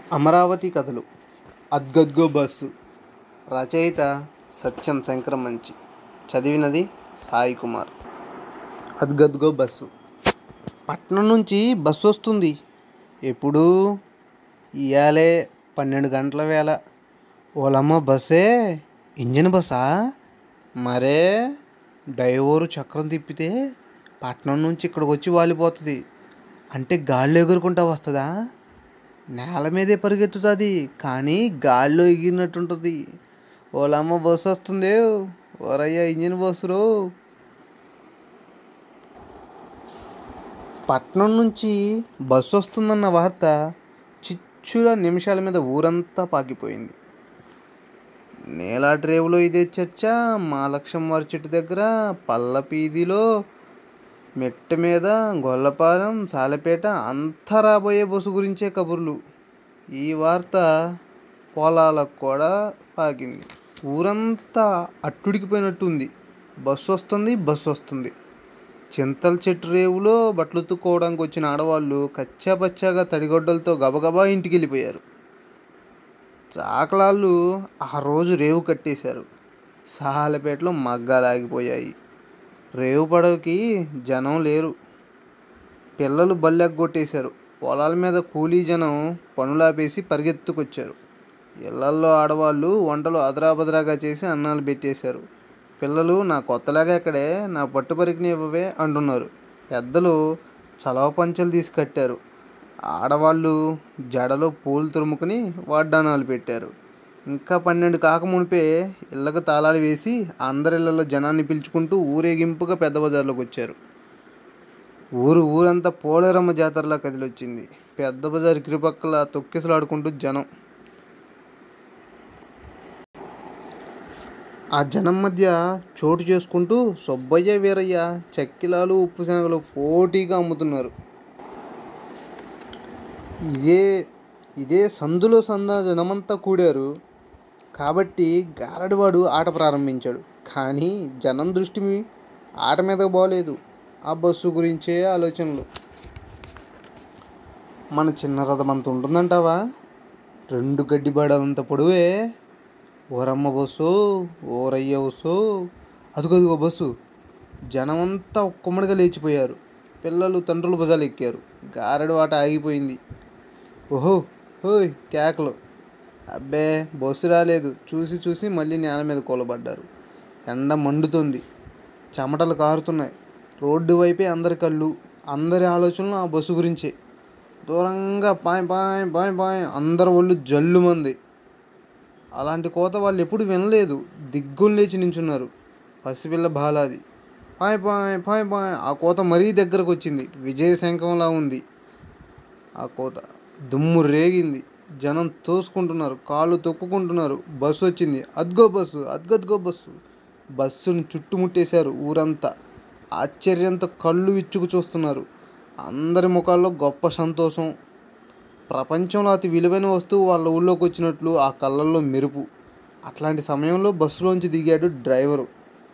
అమరావతి కథలు అద్గద్గో బస్సు రచయిత సత్యం శంకరమంచి చదివినది సాయి కుమార్ అద్గద్గో బస్సు పట్నం నుంచి బస్సు వస్తుంది ఎప్పుడు ఇయాలే పన్నెండు గంటల వేళ ఓలమ్మ బస్సే ఇంజిన్ బస్సా మరే డ్రైవరు చక్రం తిప్పితే పట్నం నుంచి ఇక్కడికి వచ్చి వాలిపోతుంది అంటే గాల్లో ఎగురుకుంటా వస్తుందా నేల మీదే పరిగెత్తుతుంది కానీ గాల్లో ఎగిరినట్టుంటుంది ఓలమ్మ బస్సు వస్తుంది ఓరయ్య ఇంజిన్ బస్సురు పట్నం నుంచి బస్సు వస్తుందన్న వార్త చిచ్చుల నిమిషాల మీద ఊరంతా పాకిపోయింది నేలా రేవులో ఇదే చర్చ మా లక్ష్యం వారి చెట్టు దగ్గర పల్లపీదిలో మెట్ట మీద గొల్లపాలెం సాలెపేట అంతా రాబోయే బస్సు గురించే కబుర్లు ఈ వార్త పొలాలకు కూడా పాకింది ఊరంతా అట్టుడికిపోయినట్టుంది బస్సు వస్తుంది బస్సు వస్తుంది చింతల చెట్టు రేవులో బట్టలు ఉతుక్కోవడానికి వచ్చిన ఆడవాళ్ళు కచ్చాపచ్చాగా తడిగొడ్డలతో గబగబా ఇంటికి వెళ్ళిపోయారు చాకలాళ్ళు ఆ రోజు రేవు కట్టేశారు సాలపేటలో మగ్గాలు ఆగిపోయాయి రేవు పడవకి జనం లేరు పిల్లలు బల్లెగ్గొట్టేశారు పొలాల మీద కూలీ జనం పనులాపేసి పరిగెత్తుకొచ్చారు ఇళ్లల్లో ఆడవాళ్ళు వంటలు అదరాబదరాగా చేసి అన్నాలు పెట్టేశారు పిల్లలు నా కొత్తలాగా ఎక్కడే నా పట్టు పరికిని ఇవ్వవే అంటున్నారు పెద్దలు చలవ పంచలు తీసి కట్టారు ఆడవాళ్ళు జడలో పూలు తురుముకుని వాడ్డానాలు పెట్టారు ఇంకా పన్నెండు కాకమునిపే ఇళ్ళకు తాళాలు వేసి అందరి ఇళ్లలో జనాన్ని పిలుచుకుంటూ ఊరేగింపుగా పెద్ద బజార్లోకి వచ్చారు ఊరు ఊరంతా పోలేరమ్మ జాతరలా కదిలొచ్చింది పెద్ద బజార్ ఇరుపక్కల తొక్కిసలాడుకుంటూ జనం ఆ జనం మధ్య చోటు చేసుకుంటూ సుబ్బయ్య వీరయ్య చెక్కిలాలు ఉప్పు శనగలు పోటీగా అమ్ముతున్నారు ఇదే ఇదే సందులో సంద జనమంతా కూడారు కాబట్టి గారడివాడు ఆట ప్రారంభించాడు కానీ జనం దృష్టి ఆట మీద పోలేదు ఆ బస్సు గురించే ఆలోచనలు మన చిన్న రథం అంత ఉంటుందంటావా రెండు గడ్డి బాడలంత పొడవే ఓరమ్మ బస్సు ఓరయ్య బస్సు అదుగదుగో బస్సు జనమంతా కుమ్మడిగా లేచిపోయారు పిల్లలు తండ్రులు భుజాలు ఎక్కారు గారడి వాట ఆగిపోయింది ఓహో హోయ్ కేకలు అబ్బే బస్సు రాలేదు చూసి చూసి మళ్ళీ నేల మీద కూలబడ్డారు ఎండ మండుతుంది చెమటలు కారుతున్నాయి రోడ్డు వైపే అందరి కళ్ళు అందరి ఆలోచనలు ఆ బస్సు గురించే దూరంగా పాయ్ పాయ్ పాయ్ పాయ్ అందరి ఒళ్ళు జల్లుమంది అలాంటి కోత వాళ్ళు ఎప్పుడు వినలేదు దిగ్గులు లేచి నించున్నారు పసిపిల్ల బాలాది పాయ్ పాయ్ పాయ్ పాయ్ ఆ కోత మరీ దగ్గరకు వచ్చింది విజయశంఖంలా ఉంది ఆ కోత దుమ్ము రేగింది జనం తోసుకుంటున్నారు కాళ్ళు తొక్కుకుంటున్నారు బస్సు వచ్చింది అద్గో బస్సు అద్గద్గో బస్సు బస్సుని చుట్టుముట్టేశారు ఊరంతా ఆశ్చర్యంతో కళ్ళు విచ్చుకు చూస్తున్నారు అందరి ముఖాల్లో గొప్ప సంతోషం ప్రపంచంలో అతి విలువైన వస్తువు వాళ్ళ ఊళ్ళోకి వచ్చినట్లు ఆ కళ్ళల్లో మెరుపు అట్లాంటి సమయంలో బస్సులోంచి దిగాడు డ్రైవరు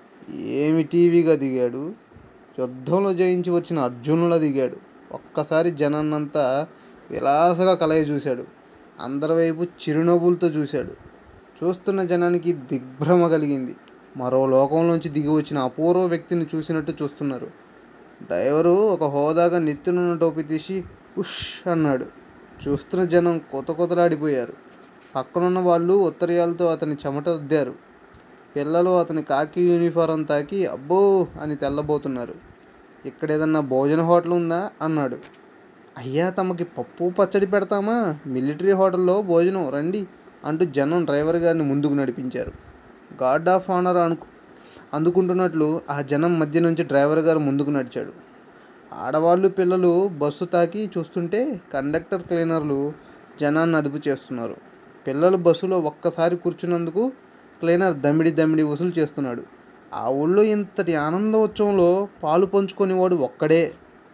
ఏమి టీవీగా దిగాడు యుద్ధంలో జయించి వచ్చిన అర్జునులా దిగాడు ఒక్కసారి జనాన్నంతా విలాసగా కలయి చూశాడు అందరి వైపు చిరునవ్వులతో చూశాడు చూస్తున్న జనానికి దిగ్భ్రమ కలిగింది మరో లోకంలోంచి దిగి వచ్చిన అపూర్వ వ్యక్తిని చూసినట్టు చూస్తున్నారు డ్రైవరు ఒక హోదాగా నెత్తినున్న టోపీ తీసి ఉష్ అన్నాడు చూస్తున్న జనం కొత్త కొత్తలాడిపోయారు పక్కనున్న వాళ్ళు ఉత్తరీయాలతో అతని చెమట అద్దారు పిల్లలు అతని కాకి యూనిఫారం తాకి అబ్బో అని తెల్లబోతున్నారు ఇక్కడ ఏదన్నా భోజన హోటల్ ఉందా అన్నాడు అయ్యా తమకి పప్పు పచ్చడి పెడతామా మిలిటరీ హోటల్లో భోజనం రండి అంటూ జనం డ్రైవర్ గారిని ముందుకు నడిపించారు గార్డ్ ఆఫ్ ఆనర్ అనుకు అందుకుంటున్నట్లు ఆ జనం మధ్య నుంచి డ్రైవర్ గారు ముందుకు నడిచాడు ఆడవాళ్ళు పిల్లలు బస్సు తాకి చూస్తుంటే కండక్టర్ క్లీనర్లు జనాన్ని అదుపు చేస్తున్నారు పిల్లలు బస్సులో ఒక్కసారి కూర్చున్నందుకు క్లీనర్ దమిడి దమిడి వసూలు చేస్తున్నాడు ఆ ఊళ్ళో ఇంతటి ఆనందోత్సవంలో పాలు పంచుకునేవాడు ఒక్కడే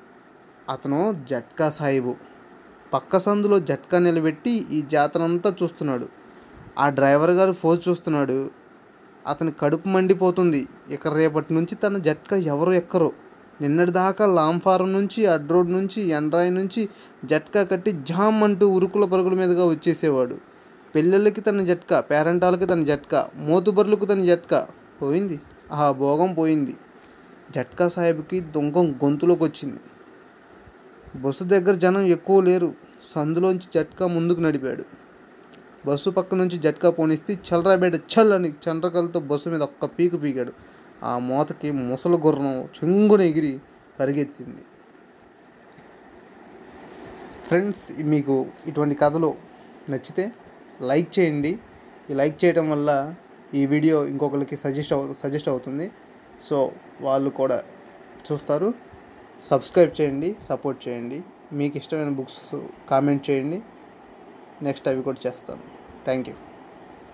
అతను జట్కా సాహిబు పక్క సందులో జట్కా నిలబెట్టి ఈ జాతరంతా చూస్తున్నాడు ఆ డ్రైవర్ గారు ఫోజ్ చూస్తున్నాడు అతని కడుపు మండిపోతుంది ఇక రేపటి నుంచి తన జట్కా ఎవరు ఎక్కరు నిన్నటి దాకా లాంఫారం నుంచి అడ్ రోడ్ నుంచి ఎండ్రాయి నుంచి జట్కా కట్టి జామ్ అంటూ ఉరుకుల పరుగుల మీదుగా వచ్చేసేవాడు పిల్లలకి తన జట్కా పేరెంటాలకి తన జట్కా మోతుబర్లకు తన జట్కా పోయింది ఆ భోగం పోయింది జట్కా సాహెబ్కి దొంగం గొంతులోకి వచ్చింది బస్సు దగ్గర జనం ఎక్కువ లేరు సందులోంచి జట్కా ముందుకు నడిపాడు బస్సు పక్క నుంచి జట్కా పోనిస్తే చల్లరాబేట చల్ అని చండ్రకలతో బస్సు మీద ఒక్క పీకు పీకాడు ఆ మూతకి ముసలి గుర్రం చెంగున ఎగిరి పరిగెత్తింది ఫ్రెండ్స్ మీకు ఇటువంటి కథలు నచ్చితే లైక్ చేయండి ఈ లైక్ చేయడం వల్ల ఈ వీడియో ఇంకొకరికి సజెస్ట్ అవు సజెస్ట్ అవుతుంది సో వాళ్ళు కూడా చూస్తారు సబ్స్క్రైబ్ చేయండి సపోర్ట్ చేయండి మీకు ఇష్టమైన బుక్స్ కామెంట్ చేయండి నెక్స్ట్ అవి కూడా చేస్తాను థ్యాంక్ యూ